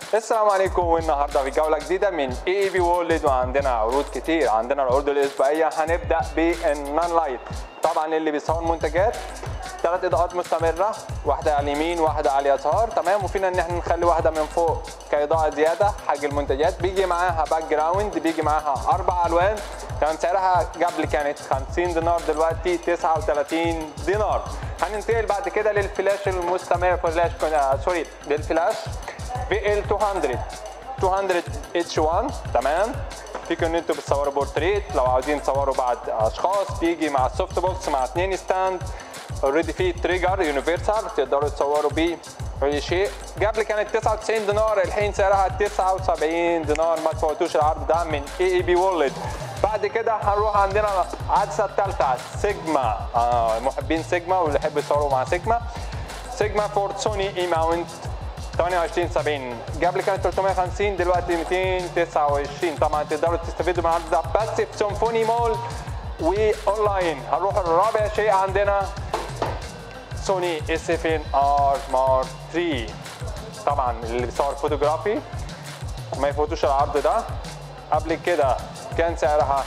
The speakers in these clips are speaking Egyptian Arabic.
السلام عليكم والنهارده في جوله جديده من اي بي وورلد وعندنا عروض كتير عندنا العروض الاسبوعيه هنبدا بالنان لايت طبعا اللي بيصور منتجات ثلاث اضاءات مستمره واحده على اليمين واحده على اليسار تمام وفينا ان احنا نخلي واحده من فوق كاضاءه زياده حق المنتجات بيجي معاها باك جراوند بيجي معاها اربع الوان تمام سعرها قبل كانت 50 دينار دلوقتي 39 دينار هننتقل بعد كده للفلاش المستمر فلاش آه سوري للفلاش في ال 200 200 اتش 1 تمام فيكم ان انتوا بتصوروا بورتريت لو عاوزين تصوروا بعد اشخاص بيجي مع السوفت بوكس مع اثنين ستاند اوريدي فيه تريجر يونيفرسال تقدروا تصوروا بيه اي شيء قبل كانت 99 دينار الحين سعرها 79 دينار ما تفوتوش العرض ده من اي اي بي وولد بعد كده هنروح عندنا عدسه الثالثه سيجما آه محبين سيجما واللي يحبوا يصوروا مع سيجما سيجما فور سوني اي ماونت 28 70 قبل كانت 350 دلوقتي 229 طبعا تقدروا تستفيدوا من العرض ده بس في سيمفوني مول واونلاين هنروح الرابع شيء عندنا سوني اس 7 ار مارك 3 طبعا اللي بيصور فوتوغرافي ما يفوتوش العرض ده قبل كده كان سعرها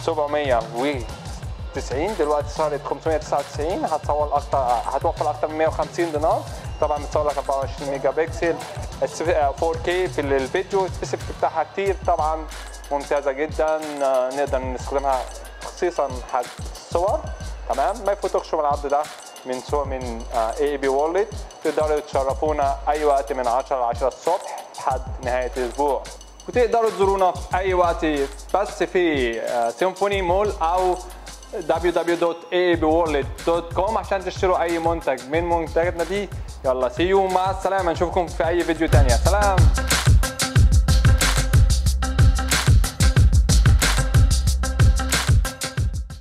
790 دلوقتي صارت 599 هتصور اكتر هتوفر اكتر من 150 دينار طبعا بتصور لك 24 ميجا بكسل 4K في الفيديو السبيسيفيك بتاعها كتير طبعا ممتازه جدا نقدر نستخدمها خصيصا حق الصور تمام ما يفوتوكش من العرض ده من سوق من اي بي وورلد تقدروا تشرفونا اي وقت من 10 ل 10 الصبح لحد نهايه الاسبوع وتقدروا تزورونا في اي وقت بس في سيمفوني مول او www.abworld.com عشان تشتروا اي منتج من منتجاتنا دي يلا سيو مع السلامه نشوفكم في اي فيديو تانية سلام